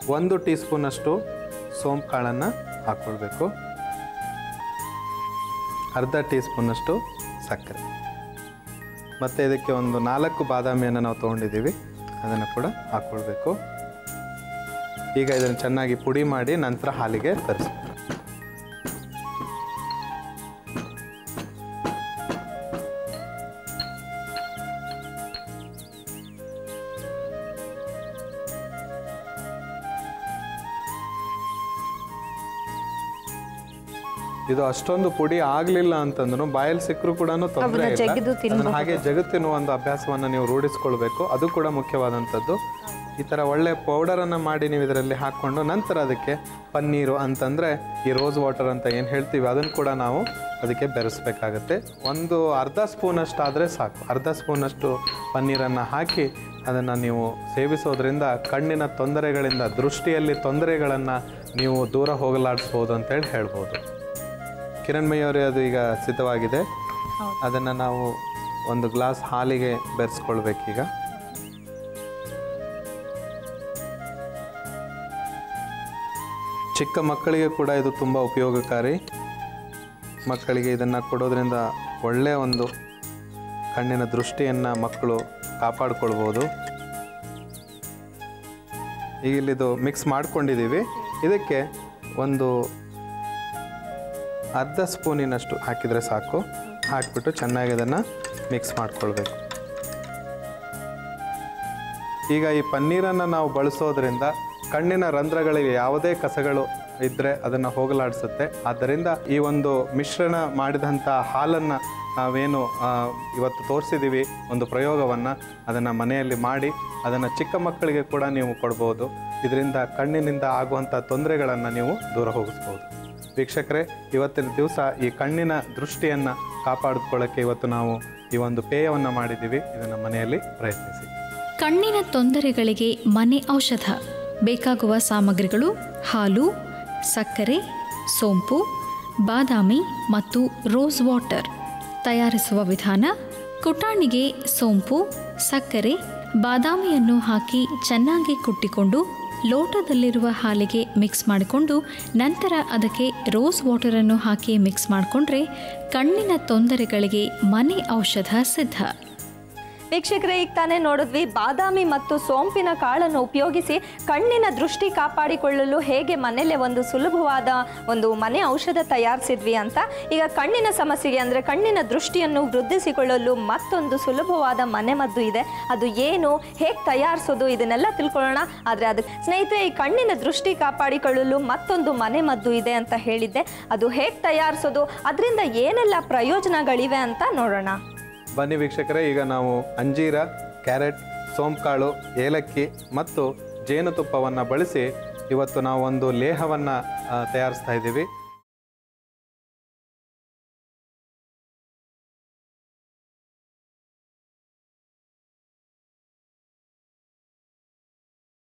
ಒಂದು ಟೀ ಸ್ಪೂನಷ್ಟು ಸೋಂಪು ಕಾಳನ್ನು ಹಾಕ್ಕೊಳ್ಬೇಕು ಅರ್ಧ ಟೀ ಸ್ಪೂನಷ್ಟು ಸಕ್ಕರೆ ಮತ್ತು ಇದಕ್ಕೆ ಒಂದು ನಾಲ್ಕು ಬಾದಾಮಿಯನ್ನು ನಾವು ತೊಗೊಂಡಿದ್ದೀವಿ ಅದನ್ನು ಕೂಡ ಹಾಕ್ಕೊಳ್ಬೇಕು ಈಗ ಇದನ್ನು ಚೆನ್ನಾಗಿ ಪುಡಿ ಮಾಡಿ ನಂತರ ಹಾಲಿಗೆ ತರಿಸಿ ಇದು ಅಷ್ಟೊಂದು ಪುಡಿ ಆಗ್ಲಿಲ್ಲ ಅಂತಂದ್ರು ಬಾಯಲ್ಲಿ ಸಿಕ್ಕರು ಕೂಡ ತೊಂದರೆ ಅದನ್ನ ಜಗಿದು ಇಲ್ಲ ತಿನ್ಬಹುದು. ಅದನ್ನ ಹಾಗೆ ಜಗತ್ತು ತಿನ್ನುವ ಒಂದು ಅಭ್ಯಾಸವನ್ನು ನೀವು ರೂಢಿಸ್ಕೊಳ್ಬೇಕು ಅದು ಕೂಡ ಮುಖ್ಯವಾದಂಥದ್ದು ಈ ಥರ ಒಳ್ಳೆ ಪೌಡರನ್ನು ಮಾಡಿ ನೀವು ಇದರಲ್ಲಿ ಹಾಕ್ಕೊಂಡು ನಂತರ ಅದಕ್ಕೆ ಪನ್ನೀರು ಅಂತಂದರೆ ಈ ರೋಸ್ ವಾಟರ್ ಅಂತ ಏನು ಹೇಳ್ತೀವಿ ಅದನ್ನು ಕೂಡ ನಾವು ಅದಕ್ಕೆ ಬೆರೆಸ್ಬೇಕಾಗತ್ತೆ ಒಂದು ಅರ್ಧ ಸ್ಪೂನಷ್ಟು ಆದರೆ ಸಾಕು ಅರ್ಧ ಸ್ಪೂನಷ್ಟು ಪನ್ನೀರನ್ನು ಹಾಕಿ ಅದನ್ನು ನೀವು ಸೇವಿಸೋದ್ರಿಂದ ಕಣ್ಣಿನ ತೊಂದರೆಗಳಿಂದ ದೃಷ್ಟಿಯಲ್ಲಿ ತೊಂದರೆಗಳನ್ನು ನೀವು ದೂರ ಹೋಗಲಾಡಿಸ್ಬೋದು ಅಂತೇಳಿ ಹೇಳ್ಬೋದು ಕಿರಣ್ಮಯಿ ಅವರೇ ಅದು ಈಗ ಸಿದ್ಧವಾಗಿದೆ ಅದನ್ನು ನಾವು ಒಂದು ಗ್ಲಾಸ್ ಹಾಲಿಗೆ ಬೆರೆಸ್ಕೊಳ್ಬೇಕೀಗ ಚಿಕ್ಕ ಮಕ್ಕಳಿಗೆ ಕೂಡ ಇದು ತುಂಬ ಉಪಯೋಗಕಾರಿ ಮಕ್ಕಳಿಗೆ ಇದನ್ನು ಕೊಡೋದ್ರಿಂದ ಒಳ್ಳೆಯ ಒಂದು ಕಣ್ಣಿನ ದೃಷ್ಟಿಯನ್ನು ಮಕ್ಕಳು ಕಾಪಾಡ್ಕೊಳ್ಬೋದು ಈಗ ಇಲ್ಲಿದು ಮಿಕ್ಸ್ ಮಾಡ್ಕೊಂಡಿದ್ದೀವಿ ಇದಕ್ಕೆ ಒಂದು ಅರ್ಧ ಸ್ಪೂನಿನಷ್ಟು ಹಾಕಿದರೆ ಸಾಕು ಹಾಕಿಬಿಟ್ಟು ಚೆನ್ನಾಗಿ ಅದನ್ನು ಮಿಕ್ಸ್ ಮಾಡ್ಕೊಳ್ಬೇಕು ಈಗ ಈ ಪನ್ನೀರನ್ನು ನಾವು ಬಳಸೋದ್ರಿಂದ ಕಣ್ಣಿನ ರಂಧ್ರಗಳಿಗೆ ಯಾವುದೇ ಕಸಗಳು ಇದ್ದರೆ ಅದನ್ನು ಹೋಗಲಾಡಿಸುತ್ತೆ ಆದ್ದರಿಂದ ಈ ಒಂದು ಮಿಶ್ರಣ ಮಾಡಿದಂಥ ಹಾಲನ್ನು ನಾವೇನು ಆ, ಇವತ್ತು ತೋರಿಸಿದ್ದೀವಿ ಒಂದು ಪ್ರಯೋಗವನ್ನು ಅದನ್ನು ಮನೆಯಲ್ಲಿ ಮಾಡಿ ಅದನ್ನು ಚಿಕ್ಕ ಮಕ್ಕಳಿಗೆ ಕೂಡ ನೀವು ಕೊಡ್ಬೋದು ಇದರಿಂದ ಕಣ್ಣಿನಿಂದ ಆಗುವಂಥ ತೊಂದರೆಗಳನ್ನು ನೀವು ದೂರ ಹೋಗಿಸ್ಬೋದು ವೀಕ್ಷಕರೇ ಇವತ್ತಿನ ದಿವಸ ಈ ಕಣ್ಣಿನ ದೃಷ್ಟಿಯನ್ನು ಕಾಪಾಡಿಕೊಳ್ಳೋಕ್ಕೆ ಇವತ್ತು ನಾವು ಈ ಒಂದು ಪೇಯವನ್ನು ಮಾಡಿದ್ದೀವಿ ಇದನ್ನು ಮನೆಯಲ್ಲಿ ಪ್ರಯತ್ನಿಸಿ ಕಣ್ಣಿನ ತೊಂದರೆಗಳಿಗೆ ಮನೆ ಔಷಧ ಬೇಕಾಗುವ ಸಾಮಗ್ರಿಗಳು ಹಾಲು ಸಕ್ಕರೆ ಸೋಂಪು ಬಾದಾಮಿ ಮತ್ತು ರೋಸ್ ವಾಟರ್ ತಯಾರಿಸುವ ವಿಧಾನ ಕುಟಾಣಿಗೆ ಸೋಂಪು ಸಕ್ಕರೆ ಬಾದಾಮಿಯನ್ನು ಹಾಕಿ ಚೆನ್ನಾಗಿ ಕುಟ್ಟಿಕೊಂಡು ಲೋಟದಲ್ಲಿರುವ ಹಾಲಿಗೆ ಮಿಕ್ಸ್ ಮಾಡಿಕೊಂಡು ನಂತರ ಅದಕ್ಕೆ ರೋಸ್ ವಾಟರನ್ನು ಹಾಕಿ ಮಿಕ್ಸ್ ಮಾಡಿಕೊಂಡ್ರೆ ಕಣ್ಣಿನ ತೊಂದರೆಗಳಿಗೆ ಮನೆ ಔಷಧ ಸಿದ್ಧ ವೀಕ್ಷಕರೇ ಈಗ ತಾನೇ ನೋಡಿದ್ವಿ ಬಾದಾಮಿ ಮತ್ತು ಸೋಂಪಿನ ಕಾಳನ್ನು ಉಪಯೋಗಿಸಿ ಕಣ್ಣಿನ ದೃಷ್ಟಿ ಕಾಪಾಡಿಕೊಳ್ಳಲು ಹೇಗೆ ಮನೆಯಲ್ಲೇ ಒಂದು ಸುಲಭವಾದ ಒಂದು ಮನೆ ಔಷಧ ತಯಾರಿಸಿದ್ವಿ ಅಂತ ಈಗ ಕಣ್ಣಿನ ಸಮಸ್ಯೆಗೆ ಅಂದರೆ ಕಣ್ಣಿನ ದೃಷ್ಟಿಯನ್ನು ವೃದ್ಧಿಸಿಕೊಳ್ಳಲು ಮತ್ತೊಂದು ಸುಲಭವಾದ ಮನೆಮದ್ದು ಇದೆ ಅದು ಏನು ಹೇಗೆ ತಯಾರಿಸೋದು ಇದನ್ನೆಲ್ಲ ತಿಳ್ಕೊಳ್ಳೋಣ ಆದರೆ ಅದಕ್ಕೆ ಸ್ನೇಹಿತರೆ ಈ ಕಣ್ಣಿನ ದೃಷ್ಟಿ ಕಾಪಾಡಿಕೊಳ್ಳಲು ಮತ್ತೊಂದು ಮನೆಮದ್ದು ಇದೆ ಅಂತ ಹೇಳಿದ್ದೆ ಅದು ಹೇಗೆ ತಯಾರಿಸೋದು ಅದರಿಂದ ಏನೆಲ್ಲ ಪ್ರಯೋಜನಗಳಿವೆ ಅಂತ ನೋಡೋಣ ಬನ್ನಿ ವೀಕ್ಷಕರೇ ಈಗ ನಾವು ಅಂಜೀರ ಕ್ಯಾರೆಟ್ ಸೋಂಕಾಳು ಏಲಕ್ಕಿ ಮತ್ತು ಜೇನುತುಪ್ಪವನ್ನು ಬಳಸಿ ಇವತ್ತು ನಾವು ಒಂದು ಲೇಹವನ್ನು ತಯಾರಿಸ್ತಾ ಇದ್ದೀವಿ